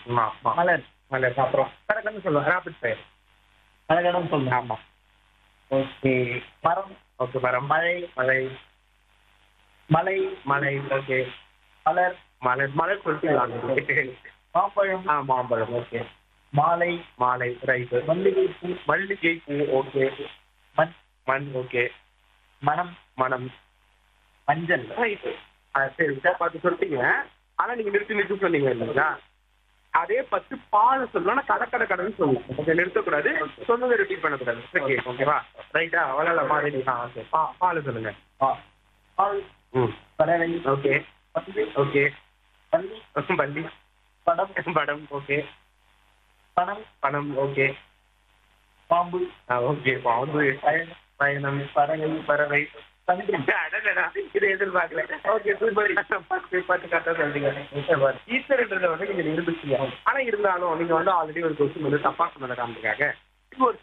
மா மா மலர் மலர் அப்புறம் கரெக்டாக சொல்லுவேன் ரேபிட் ஃபயர் மலரிடம் சொல்லலாம் ஆமா ஓகே மரம் ஓகே மரம் மழை மலை மலை மலை ஓகே மலர் மலர் மலர் சொல்லிட்டு மாம்பழம் ஆ மாம்பழம் ஓகே மாலை மாலை ரைட்டு மல்லிகை பூ மல்லிகை பூ ஓகே மண் மண் ஓகே மனம் மனம் மஞ்சள் ரைட்டு ஆ சரி சார் பார்த்து சொல்லிட்டீங்க ஆனா நீங்க நிறுத்தி நிறுத்தி சொன்னீங்க இல்லைங்களா அதே பத்து பால் சொல்லணும் ஆனா கடை கடை கடைன்னு சொல்லணும் ஓகே நிறுத்தக்கூடாது சொன்னதை ரிப்பீட் பண்ணக்கூடாது ஓகே ஓகேவா ரைட்டா வளரலாமா ரெடி ஆ ஓகே பா பால் சொல்லுங்க பா- பால் ம் பறவை ஓகே பந்து ஓகே பள்ளி பள்ளி படம் படம் ஓகே பணம் பணம் ஓகே பாம்பு ஆ ஓகே பாம்பு பயணம் பயணம் பறவை பறவை சமுத்திரம் அடடடா, இதை எதிர்பார்க்கல ஓகே சூப்பர் பத்து பத்து கரெக்டா சொல்றீங்க ஈஸ்வர்ன்றதை வந்து நீங்க நிரூபிச்சீங்க ஆனா இருந்தாலும் நீங்க வந்து ஆல்ரெடி ஒரு கொஸ்டின் வந்து தப்பா சொன்னதை காமிக்காக இப்போ ஒரு